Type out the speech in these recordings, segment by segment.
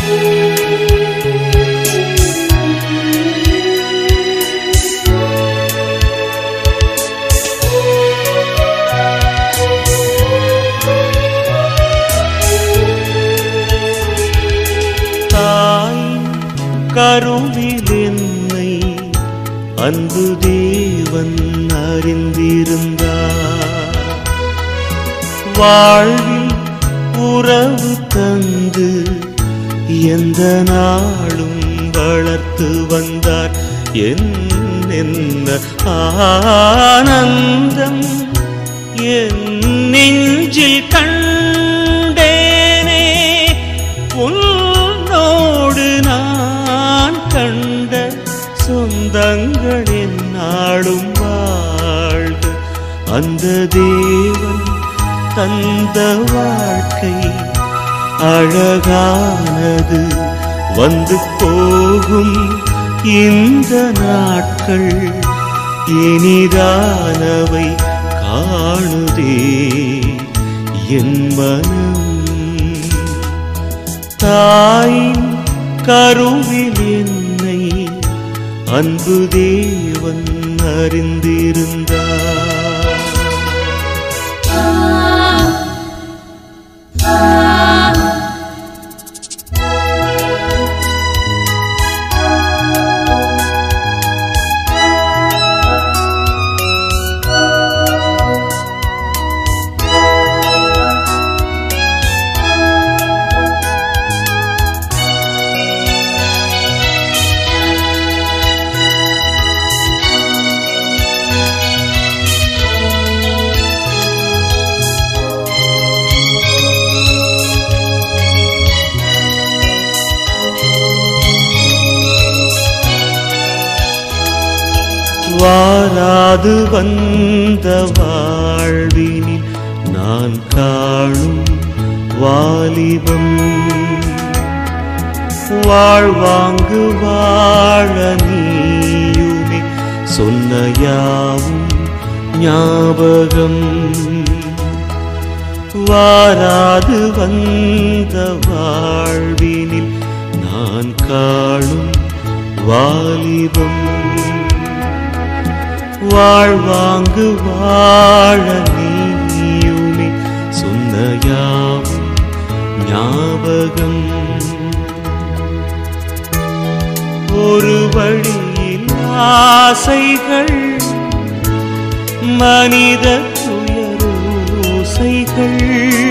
தாய் கருவில் என்னை அன்பு தேவன் அறிந்திருந்தார் வாழ்வில் உறவு தந்து எந்த நாளும் வளர்த்து வந்தார் என் என்ன ஆனந்தம் என் நெஞ்சில் கண்டேனே உன்னோடு நான் கண்ட சொந்தங்கள் என்னாலும் வாழ்க அந்த தேவன் தந்த வாழ்க்கை அழகானது வந்து போகும் இந்த நாட்கள் இனிதானவை காணுதே என் மனம் தாயின் கருவில் என்னை அன்பு தேவன் அறிந்திருந்தார் வாராது வந்த வாழ்வினில் நான் காணும் வாலிபம் வாழ்வாங்கு வாழ நீயுமே சொன்ன யாவும் ஞாபகம் வாராது வந்த வாழ்வினில் நான் காணும் வாலிபம் வாழ்வாங்கு வாழ நீயுமே சொன்ன யாவும் ஞாபகம் ஒரு வழியில் ஆசைகள் மனித துயரோசைகள்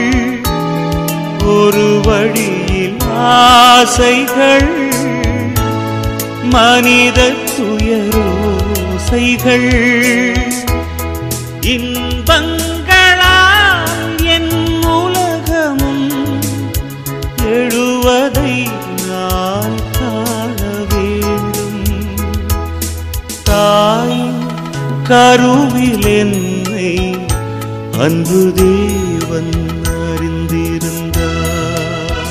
ஒரு வழியில் ஆசைகள் மனித துயரோசைகள் இன்பங்களால் என் உலகமும் எழுவதை நான் காண வேண்டும் தாய் கருவில் என்னை அன்பு தேவன் அறிந்திருந்தார்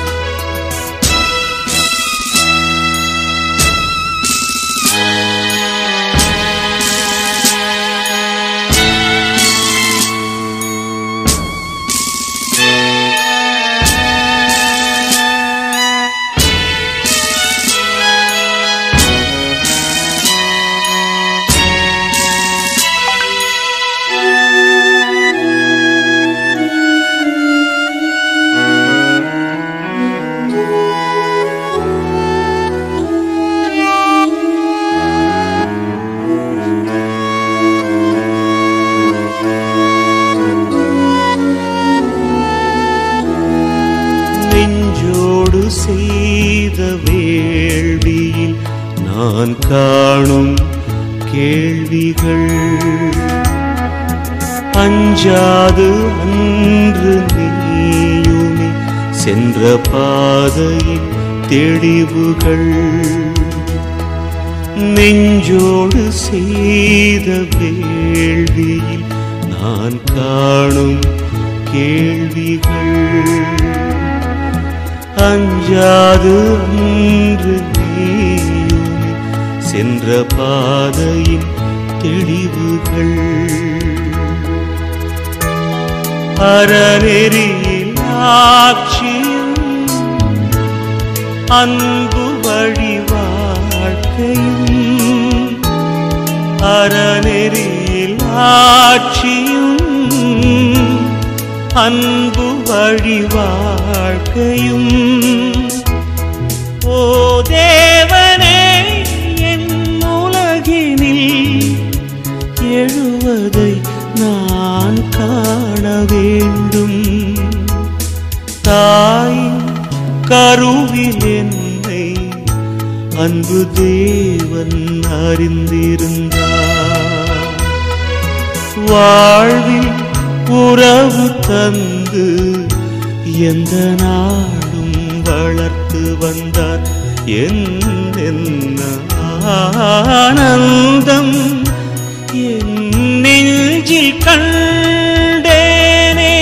நெஞ்சோடு செய்த வேள்வியில் நான் காணும் கேள்விகள் அஞ்சாது அன்று நீயுமே சென்ற பாதையின் தெளிவுகள் நெஞ்சோடு செய்த வேள்வியில் நான் காணும் கேள்விகள் அஞ்சாது அன்று நீயுமே சென்ற பாதையின் தெளிவுகள் அறநெறியில் ஆட்சியும் அன்பு வழி வாழ்க்கையும் அறநெறியில் ஆட்சியும் அன்பு வழி வாழ்க்கையும் ஓ தேவனே என் உலகினில் எழுவதை நான் காண வேண்டும் தாய் கருவில் என்னை அன்பு தேவன் அறிந்திருந்தார் வாழ்வில் உறவு தந்து எந்த நாடும் வளர்த்து வந்தார் என்ன ஆனந்தம் என் நெஞ்சில் கண்டேனே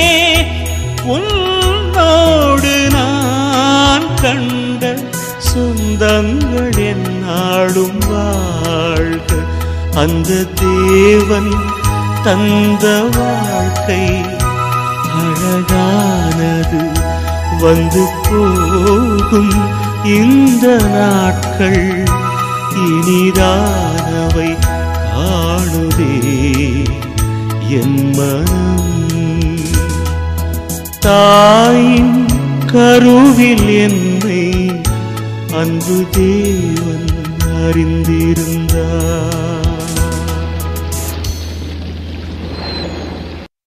உன்னோடு நான் கண்ட சொந்தங்கள் என்னாடும் வாழ்க அந்த தேவன் தந்த வாழ்க்கை அழகானது வந்து போகும் இந்த நாட்கள் இனிதானவை காணுதே என் மனம் தாயின் கருவில் என்னை அன்பு தேவன் அறிந்திருந்தார்